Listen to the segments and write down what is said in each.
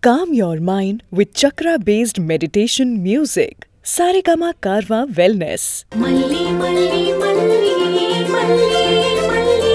Calm your mind with chakra based meditation music. Saregama Karwa Wellness. மல்லி மல்லி மல்லி மல்லி மல்லி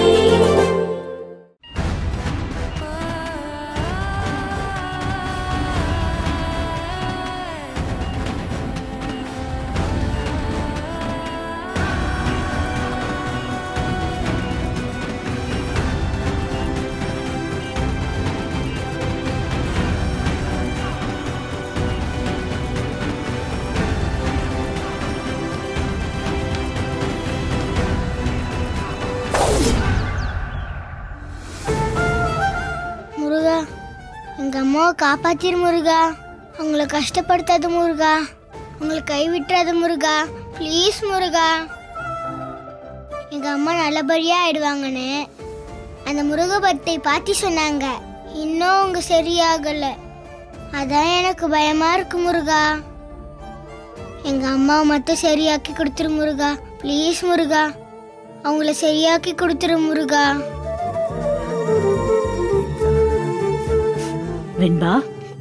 முருகா எங்க அம்மாவை காப்பாத்திரு முருகா அவங்கள கஷ்டப்படுத்தாத முருகா அவங்கள கைவிட்டுறாத முருகா ப்ளீஸ் முருகா எங்க அம்மா நல்லபடியா ஆயிடுவாங்கன்னு அந்த முருக பக்தை பாத்தி சொன்னாங்க இன்னும் அவங்க சரியாகல அதான் எனக்கு பயமா இருக்கு முருகா எங்க அம்மாவை மட்டும் சரியாக்கி கொடுத்துரு முருகா ப்ளீஸ் முருகா அவங்கள சரியாக்கி கொடுத்துரு முருகா வெண்பா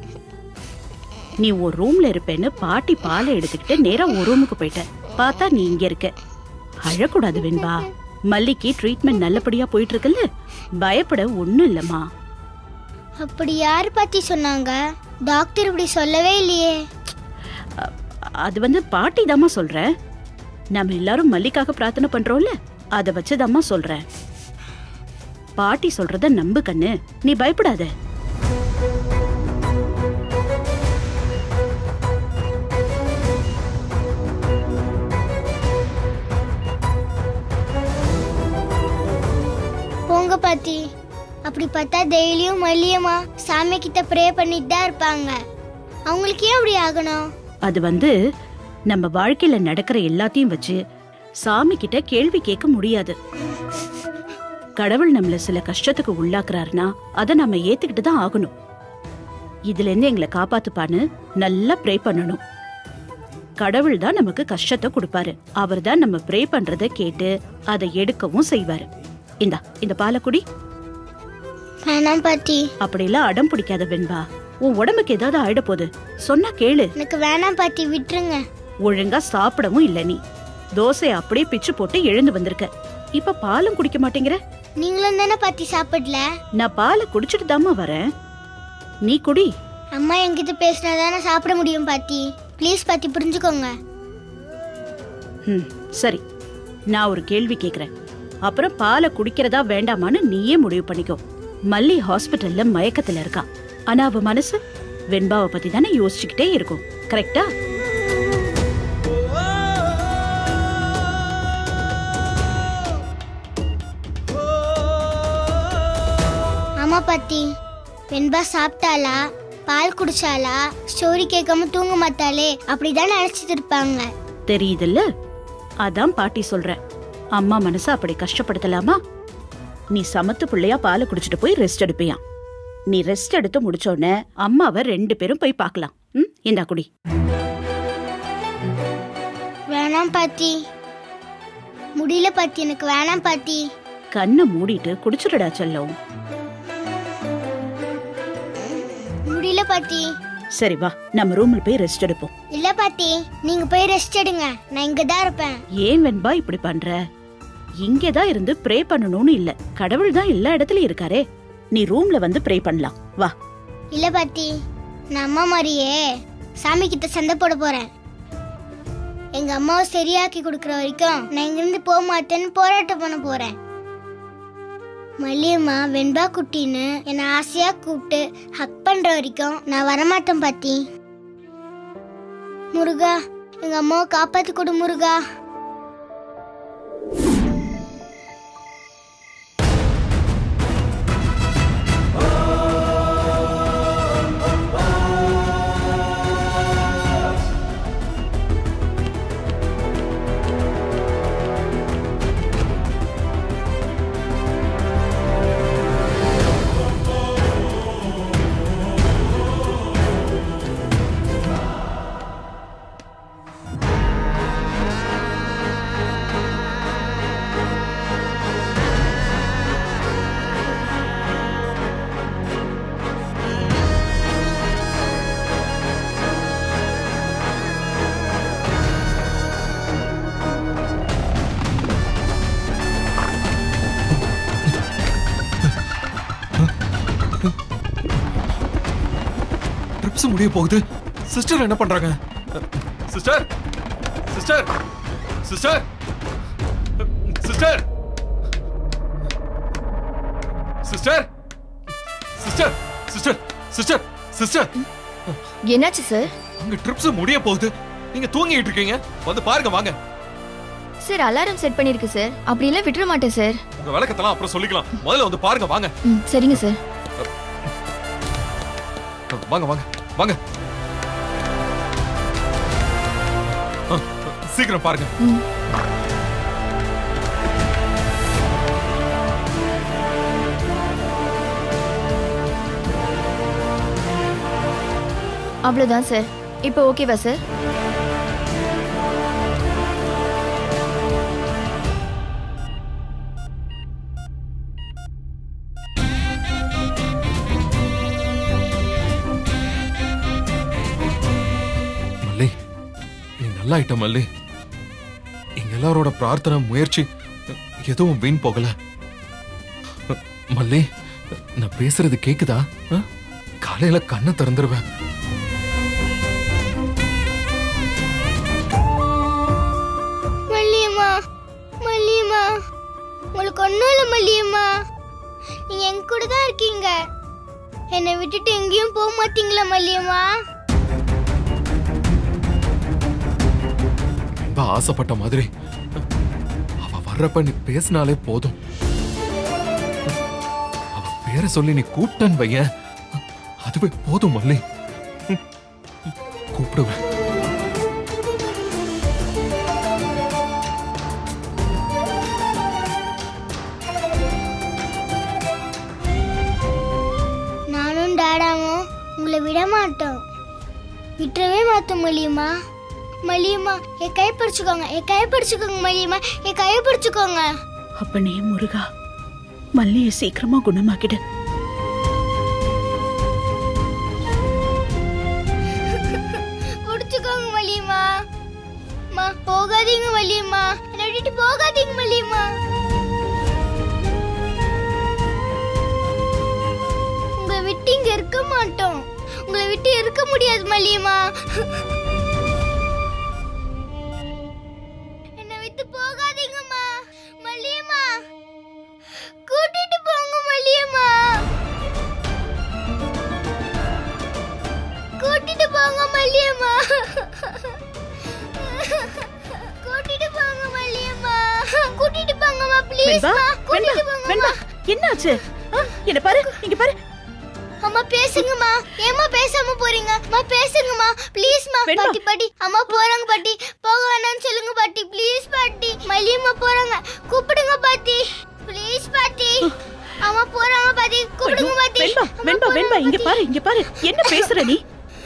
நீ ஒரு ரூம்ல இருப்பேன்னு பாட்டி பாலை எடுத்துக்கிட்டு நேரா ஒரு ரூமுக்கு போயிட்ட பார்த்தா நீ இங்க இருக்க அழக்கூடாது வெண்பா மல்லிக்கு ட்ரீட்மெண்ட் நல்லபடியா போயிட்டு இருக்குல்ல பயப்பட ஒண்ணும் இல்லம்மா அப்படி யார் பத்தி சொன்னாங்க டாக்டர் இப்படி சொல்லவே இல்லையே அ- அது வந்து பாட்டி தாம்மா சொல்றேன் நம்ம எல்லாரும் மல்லிக்காக பிரார்த்தனை பண்றோம்ல அத வச்சுதாம்மா சொல்றேன் பாட்டி சொல்றத நம்பு கண்ணு நீ பயப்படாத போங்க பாத்தி அப்படி பார்த்தா டெய்லியும் மல்லியம்மா சாமி கிட்ட ப்ரே பண்ணிட்டு தான் இருப்பாங்க அவங்களுக்கு ஏன் அப்படி ஆகணும் அது வந்து நம்ம வாழ்க்கையில நடக்கிற எல்லாத்தையும் வச்சு சாமி கிட்ட கேள்வி கேட்க முடியாது கடவுள் நம்மள சில கஷ்டத்துக்கு உள்ளாக்குறாருன்னா அதை நம்ம ஏத்துக்கிட்டு தான் ஆகணும் இதுல இருந்து எங்களை காப்பாத்துப்பான்னு நல்லா ப்ரே பண்ணணும் கடவுள் தான் நமக்கு கஷ்டத்தை கொடுப்பாரு அவர் தான் நம்ம ப்ரே பண்றத கேட்டு அதை எடுக்கவும் செய்வாரு இந்தா இந்த பாலக்குடி வேணாம் பாட்டி அப்படியெல்லாம் அடம் பிடிக்காத வெண்பா உன் உடம்புக்கு ஏதாவது ஆயிட போகுது சொன்னா கேளு எனக்கு வேணாம் பாட்டி விட்டுருங்க ஒழுங்கா சாப்பிடவும் இல்ல நீ தோசை அப்படியே பிச்சு போட்டு எழுந்து வந்திருக்க இப்ப பாலும் குடிக்க மாட்டேங்கிற நீங்களும் தானே பாட்டி சாப்பிடல நான் பாலை குடிச்சிட்டு தாம்மா வரேன் நீ குடி அம்மா என்கிட்ட பேசினா தானே சாப்பிட முடியும் பாட்டி ப்ளீஸ் பாட்டி புரிஞ்சுக்கோங்க ம் சரி நான் ஒரு கேள்வி கேக்குறேன் அப்புறம் பாலை குடிக்கிறதா வேண்டாமான்னு நீயே முடிவு பண்ணிக்கோ மல்லி ஹாஸ்பிட்டல்ல மயக்கத்துல இருக்கா ஆனா அவ மனசு வெண்பாவை பத்தி தானே யோசிச்சுக்கிட்டே இருக்கும் கரெக்டா ஆமா பாட்டி வெண்பா சாப்பிட்டாளா பால் குடிச்சாளா ஸ்டோரி கேட்காம தூங்க மாட்டாளே அப்படிதான் நினைச்சிட்டு இருப்பாங்க தெரியுதுல்ல அதான் பாட்டி சொல்றேன் அம்மா மனசை அப்படி கஷ்டப்படுத்தலாமா நீ சமத்து பிள்ளையா பாலை குடிச்சிட்டு போய் ரெஸ்ட் எடுப்பியா நீ ரெஸ்ட் எடுத்து முடிச்சோடனே அம்மாவை ரெண்டு பேரும் போய் பார்க்கலாம் ம் இந்தா குடி வேணாம் பாட்டி முடியல பாட்டி எனக்கு வேணாம் பாட்டி கண்ணை மூடிட்டு குடிச்சிடுடா செல்லம் முடியல பாட்டி சரி வா நம்ம ரூம்ல போய் ரெஸ்ட் எடுப்போம் இல்ல பாட்டி நீங்க போய் ரெஸ்ட் எடுங்க நான் இங்க தான் இருப்பேன் ஏன் வெண்பா இப்படி பண்ற இங்கேதான் இருந்து ப்ரே பண்ணணும்னு இல்ல கடவுள் தான் எல்லா இடத்துலயும் இருக்காரே நீ ரூம்ல வந்து ப்ரே பண்ணலாம் வா இல்ல பாட்டி நான் அம்மா மாதிரியே சாமி கிட்ட சண்டை போட போறேன் எங்க அம்மாவை சரியாக்கி கொடுக்குற வரைக்கும் நான் இங்கிருந்து போக மாட்டேன்னு போராட்டம் பண்ண போறேன் மல்லியம்மா வெண்பா குட்டின்னு என்னை ஆசையா கூப்பிட்டு ஹக் பண்ற வரைக்கும் நான் வரமாட்டேன் பாட்டி முருகா எங்க அம்மாவை காப்பாத்தி கொடு முருகா ட்ரிப்ஸ் முடிய போகுது சிஸ்டர் என்ன பண்றாங்க sister sister sister sister sister sister sister sister sister என்னாச்சு சார் அங்க ட்ரிப்ஸ் முடிய போகுது நீங்க தூங்கிட்டு இருக்கீங்க வந்து பாருங்க வாங்க சார் அலாரம் செட் பண்ணிருக்கு சார் அப்படியெல்லாம் விட்டுற மாட்டேன் சார் உங்க விளக்கத்தெல்லாம் அப்புறம் சொல்லிக்கலாம் முதல்ல வந்து பாருங்க வாங்க ம் சரிங்க சார் வாங்க வாங்க வாங்க ஆ, சீக்கிரம் பாருங்க ம் அவ்வளோதான் சார் இப்போ ஓகேவா சார் மல்லி நீ நல்லா ஆயிட்ட மல்லி எங்க எல்லாரோட பிரார்த்தனை முயற்சி எதுவும் வீண் போகல மல்லி நான் பேசுறது கேக்குதா ஆ? காலையில கண்ணை திறந்துருவேன் மல்லியம்மா மல்லியம்மா உங்களுக்கு ஒன்றும் இல்லை மல்லியம்மா நீங்க எங்க கூட தான் இருக்கீங்க என்னை விட்டுட்டு எங்கேயும் போக மாட்டீங்களா மல்லியம்மா ரொம்ப ஆசைப்பட்ட மாதிரி அவ வர்றப்ப நீ பேசினாலே போதும் அவ பேரை சொல்லி நீ கூப்பிட்டன்னு வையேன் அதுவே போதும் மல்லி கூப்பிடுவேன் நானும் டாடாவும் உங்களை விட மாட்டோம் விட்டுறவே மாட்டோம் மல்லியம்மா மல்லியம்மா என் கை பிடிச்சுக்கோங்க என் கை பிடிச்சுக்கோங்க மல்லியம்மா என் கையை பிடிச்சுக்கோங்க அப்பனே முருகா மல்லிய சீக்கிரமா குணமாக்கிடு பிடிச்சுக்கோங்க மல்லியம்மா அம்மா போகாதீங்க மல்லியம்மா என்னை விட்டுட்டு போகாதீங்க மல்லியம்மா உங்களை விட்டு இங்க இருக்க மாட்டோம் உங்களை விட்டு இருக்க முடியாது மல்லியம்மா என்னை விட்டு போகாதீங்கம்மா மல்லியம்மா கூட்டிட்டு போங்க மல்லியம்மா கூட்டிட்டு போங்க மல்லியம்மா கூட்டிட்டு போங்க மல்லியம்மா கூட்டிட்டு போங்கம்மா ப்ளீஸ் வெண்பா கூட்டிட்டு வெண்பா வெண்பா போங்கம்மா என்னாச்சு ஆ, என்ன பாரு இங்க பாரு அம்மா பேசுங்கம்மா ஏம்மா பேசாம போறீங்க அம்மா பேசுங்கம்மா ப்ளீஸ்மா வெண்பா. பாட்டி பாட்டி அம்மா போறாங்க பாட்டி போக வேணாம்னு சொல்லுங்க பாட்டி ப்ளீஸ் பாட்டி மல்லியம்மா போறாங்க கூப்பிடுங்க பாட்டி ப்ளீஸ் பாட்டி அம்மா போறாங்க பாட்டி கூப்பிடுங்க பாட்டி வெண்பா அம்மா வெண்பா போறாங்க வெண்பா இங்க பாட்டி. பாரு இங்க பாரு என்ன பேசுற நீ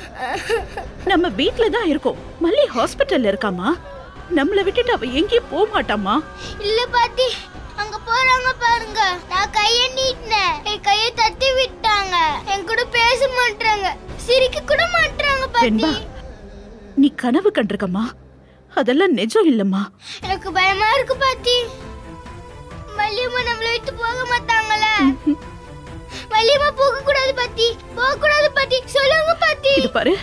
நம்ம வீட்ல தான் இருக்கோம் மல்லி ஹாஸ்பிட்டல்ல இருக்காமா நம்மள விட்டுட்டு அவ எங்கேயும் போக மாட்டாமா இல்ல பாட்டி அங்க போறாங்க பாருங்க நான் கைய நீட்டினேன் என் கைய தட்டி விட்டாங்க என் கூட பேச மாட்டாங்க சிரிக்க கூட மாட்டாங்க வெண்பா பாட்டி நீ கனவு கண்டிருக்கமா அதெல்லாம் நிஜம் இல்லம்மா எனக்கு பயமா இருக்கு பாட்டி மல்லியம்மா நம்மள விட்டு போக மாட்டாங்கள மல்லியம்மா போக கூடாது பாட்டி போக கூடாது பாட்டி சொல்லுங்க பாட்டி இது பாரு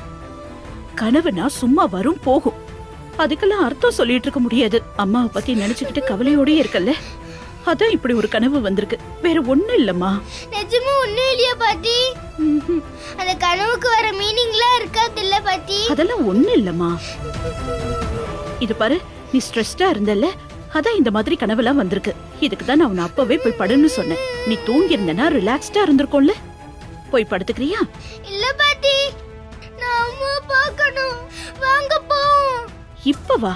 கனவுனா சும்மா வரும் போகும் அதுக்கெல்லாம் அர்த்தம் சொல்லிட்டு இருக்க முடியாது அம்மாவை பத்தி நினைச்சுக்கிட்டு கவலையோடயே இருக்கல்ல அதான் இப்படி ஒரு கனவு வந்திருக்கு வேற ஒண்ணும் இல்லம்மா நிஜமா ஒண்ணும் இல்லையா பாட்டி ம்ஹும். அந்த கனவுக்கு வர மீனிங்லாம் இருக்காது இல்ல பாட்டி அதெல்லாம் ஒண்ணும் இல்லம்மா இது பாரு நீ ஸ்ட்ரெஸ்டா இருந்தல்ல அதான் இந்த மாதிரி கனவெல்லாம் வந்திருக்கு இதுக்கு தான் நான் உன்னை அப்பவே போய் படுன்னு சொன்னேன் நீ தூங்கி இருந்தனா ரிலாக்ஸ்டா இருந்திருக்கும்ல போய் படுத்துக்கிறியா இல்ல பாட்டி நான் அம்மா பார்க்கணும் வாங்க போவோம் இப்ப வா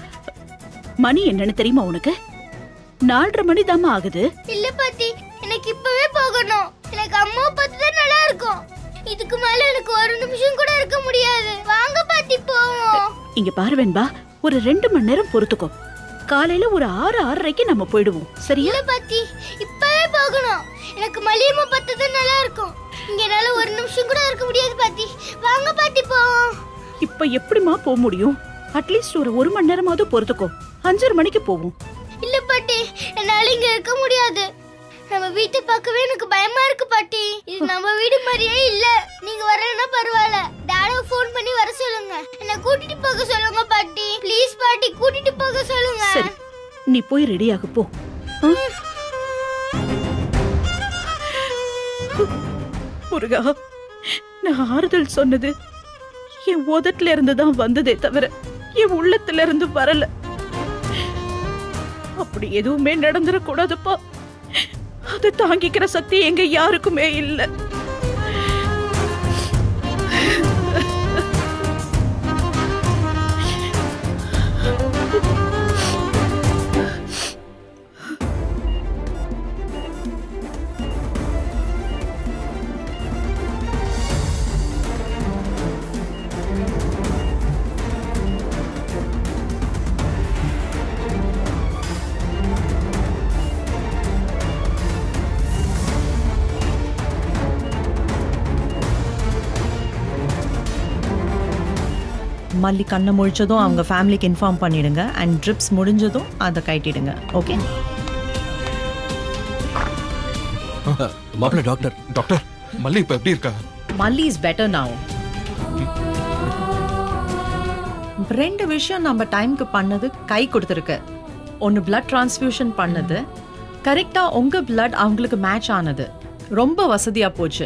மணி என்னன்னு தெரியுமா உனக்கு நாலரை மணி தாமா ஆகுது இல்ல பாட்டி எனக்கு இப்பவே போகணும் எனக்கு அம்மா பார்த்து தான் நல்லா இருக்கும் இதுக்கு மேல எனக்கு ஒரு நிமிஷம் கூட இருக்க முடியாது வாங்க பாட்டி போவோம் இங்க பாரு வெண்பா ஒரு ரெண்டு மணி நேரம் பொறுத்துக்கோ காலையில ஒரு ஆறு ஆறரைக்கு நம்ம போயிடுவோம் சரியா இல்ல பாட்டி இப்பவே போகணும் எனக்கு மல்லியம்மா பார்த்து தான் நல்லா இருக்கும் இங்க என்னால ஒரு நிமிஷம் கூட இருக்க முடியாது பாட்டி வாங்க பாட்டி போவோம் இப்ப எப்படிமா போக முடியும் அட்லீஸ்ட் ஒரு ஒரு மணி நேரமாவது பொறுத்துக்கோ அஞ்சரை மணிக்கு போவோம் இல்ல பாட்டி என்னால இங்க இருக்க முடியாது நம்ம வீட்டை பார்க்கவே எனக்கு பயமா இருக்கு பாட்டி இது நம்ம வீடு மாதிரியே இல்ல நீங்க வரலன்னா பரவாயில்ல என்ன கூட்டிட்டு போக சொல்லுங்க பாட்டி ப்ளீஸ் பாட்டி கூட்டிட்டு போக சொல்லுங்க சரி நீ போய் ரெடியாக போ ஆ? முருகா நான் ஆறுதல் சொன்னது என் உதட்டுல இருந்து தான் வந்ததே தவிர என் உள்ளத்துல இருந்து வரல அப்படி எதுவுமே நடந்துடக்கூடாதுப்பா அதை தாங்கிக்கிற சக்தி எங்க யாருக்குமே இல்லை மல்லி கண்ணை முழிச்சதும் அவங்க ஃபேமிலிக்கு இன்ஃபார்ம் பண்ணிடுங்க அண்ட் ட்ரிப்ஸ் முடிஞ்சதும் அதை கட்டிடுங்க ஓகே மாப்பிள்ள டாக்டர் டாக்டர் மல்லி இப்ப எப்படி இருக்கா மல்லி இஸ் பெட்டர் நாவ் ரெண்டு விஷயம் நம்ம டைம்க்கு பண்ணது கை கொடுத்துருக்கு ஒன்று பிளட் டிரான்ஸ்ஃபியூஷன் பண்ணது கரெக்டாக உங்க பிளட் அவங்களுக்கு மேட்ச் ஆனது ரொம்ப வசதியா போச்சு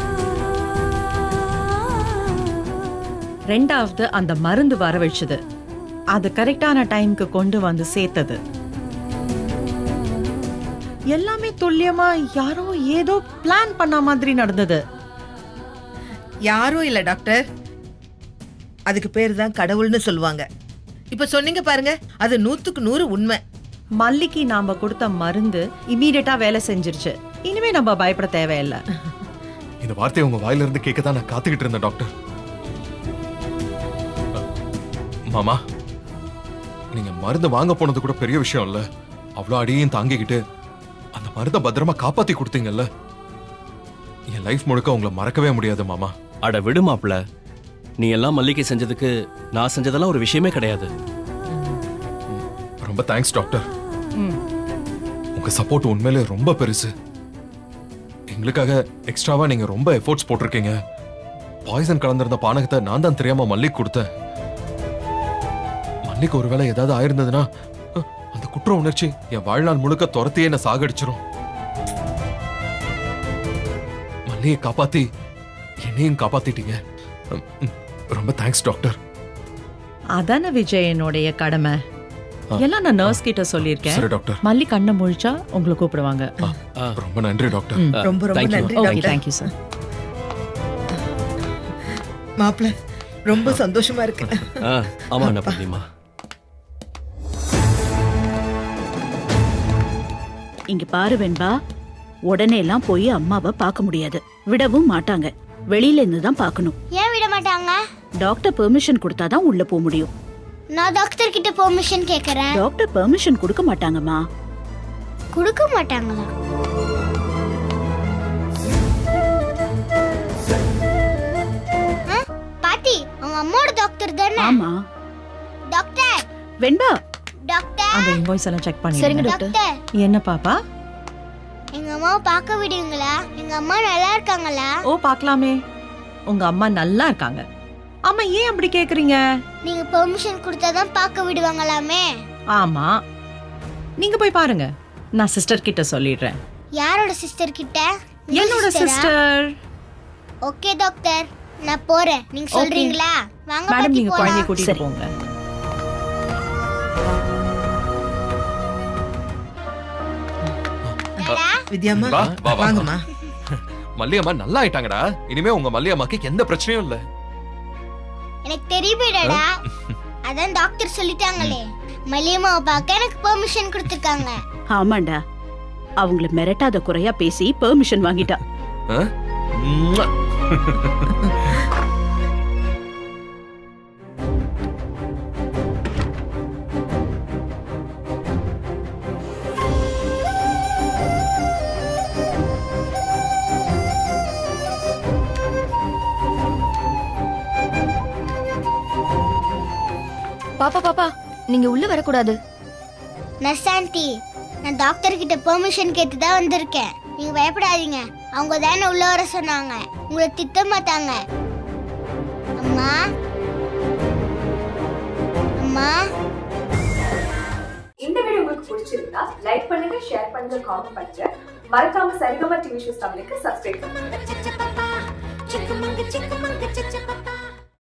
ரெண்டாவது அந்த மருந்து வர வச்சது அது கரெக்டான டைம்க்கு கொண்டு வந்து சேர்த்தது எல்லாமே துல்லியமா யாரோ ஏதோ பிளான் பண்ண மாதிரி நடந்தது யாரும் இல்ல டாக்டர் அதுக்கு பேர் தான் கடவுள்னு சொல்லுவாங்க இப்ப சொன்னீங்க பாருங்க அது நூத்துக்கு நூறு உண்மை மல்லிக்கு நாம கொடுத்த மருந்து இமீடியட்டா வேலை செஞ்சிருச்சு இனிமே நம்ம பயப்பட தேவையில்லை இந்த வார்த்தையை உங்க வாயில இருந்து கேட்க தான் நான் காத்துக்கிட்டு இருந்தேன் டாக்டர் மாமா நீங்க மருந்து வாங்க போனது கூட பெரிய விஷயம் இல்ல அவ்வளோ அடியையும் தாங்கிக்கிட்டு அந்த மருந்தை பத்திரமா காப்பாத்தி கொடுத்தீங்கல்ல என் லைஃப் முழுக்க உங்களை மறக்கவே முடியாது மாமா அட விடு மாப்பிள்ள நீ எல்லாம் மல்லிகை செஞ்சதுக்கு நான் செஞ்சதெல்லாம் ஒரு விஷயமே கிடையாது ரொம்ப தேங்க்ஸ் டாக்டர் உங்க சப்போர்ட் உண்மையிலே ரொம்ப பெருசு எங்களுக்காக எக்ஸ்ட்ராவா நீங்க ரொம்ப எஃபோர்ட்ஸ் போட்டிருக்கீங்க பாய்சன் கலந்திருந்த பானகத்தை நான் தான் தெரியாம மல்லிக்கு கொடுத்தேன் மல்லிக்கு ஒருவேளை ஏதாவது ஆயிருந்ததுன்னா அஹ், அந்த குற்ற உணர்ச்சி என் வாழ்நாள் முழுக்க துரத்தியே என்ன சாகடிச்சிரும் மல்லியை காப்பாத்தி என்னையும் காப்பாத்திட்டீங்க உம், உம், ரொம்ப தேங்க்ஸ் டாக்டர் அதானே விஜயனுடைய கடமை எல்லாம் நான் நர்ஸ் கிட்ட சொல்லியிருக்கேன் சரி டாக்டர் மல்லி கண்ணை முழிச்சா உங்களை கூப்பிடுவாங்க ரொம்ப நன்றி டாக்டர் ரொம்ப ரொம்ப thank you. நன்றி ஓகே டாக்டர் தேங்க்யூ சார் மாப்பிள்ள ரொம்ப சந்தோஷமா இருக்கு ஆ, ஆமா என்ன பண்ணிமா இங்க பாரு வெண்பா உடனே எல்லாம் போய் அம்மாவை பார்க்க முடியாது விடவும் மாட்டாங்க வெளியில இருந்து தான் பார்க்கணும் ஏன் விட மாட்டாங்க டாக்டர் பெர்மிஷன் கொடுத்தாதான் உள்ள போக முடியும் நான் டாக்டர் கிட்ட பெர்மிஷன் கேக்குறேன் டாக்டர் பெர்மிஷன் கொடுக்க மாட்டாங்கம்மா கொடுக்க மாட்டாங்களா ஆ? பாட்டி உங்க அம்மாவோட டாக்டர் தானே ஆமா டாக்டர் வெண்பா டாக்டர் அந்த இன்வாய்ஸ் எல்லாம் செக் சரிங்க பண்ணிடுங்க டாக்டர் டாக்டர் என்ன பாப்பா எங்க அம்மாவை பார்க்க விடுவீங்களா எங்க அம்மா நல்லா இருக்காங்களா ஓ பார்க்கலாமே உங்க அம்மா நல்லா இருக்காங்க அம்மா ஏன் அப்படி கேக்குறீங்க நீங்க பெர்மிஷன் கொடுத்தாதான் பார்க்க விடுவாங்களாமே ஆமா நீங்க போய் பாருங்க நான் சிஸ்டர் கிட்ட சொல்லிடுறேன் யாரோட சிஸ்டர் கிட்ட என்னோட சிஸ்டர் ஓகே டாக்டர் நான் போறேன் நீங்க சொல்றீங்களா வாங்க மேடம் பாட்டி நீங்க குழந்தைய போலாம் கூட்டிட்டு சரி. போங்க டாடா. வித்யாம்மா வா, வா, வா. வாங்கம்மா மல்லியம்மா நல்லா ஆயிட்டாங்கடா இனிமே உங்க மல்லியம்மாக்கு எந்த பிரச்சனையும் இல்ல எனக்கு தெரியுமே டாடா அதான் டாக்டர் சொல்லிட்டாங்களே மல்லியம்மாவை பார்க்க எனக்கு பெர்மிஷன் கொடுத்துருக்காங்க ஆமாண்டா அவங்கள மிரட்டாத குறையா பேசி பெர்மிஷன் வாங்கிட்டா ஆ? ம்ம். பாப்பா பாப்பா நீங்க உள்ள வரக்கூடாது நர்ஸ் ஆண்டி நான் டாக்டர் கிட்ட பெர்மிஷன் கேட்டு தான் வந்திருக்கேன் நீங்க பயப்படாதீங்க அவங்க தானே உள்ள வர சொன்னாங்க உங்களை திட்ட மாட்டாங்க அம்மா அம்மா இந்த வீடியோ உங்களுக்கு பிடிச்சிருந்தா லைக் பண்ணுங்க ஷேர் பண்ணுங்க காமெண்ட் பண்ணுங்க மறக்காம சரிகமா டிவி ஷோஸ் தமிழுக்கு சப்ஸ்கிரைப் பண்ணுங்க Chickamauga, chickamauga, chickamauga,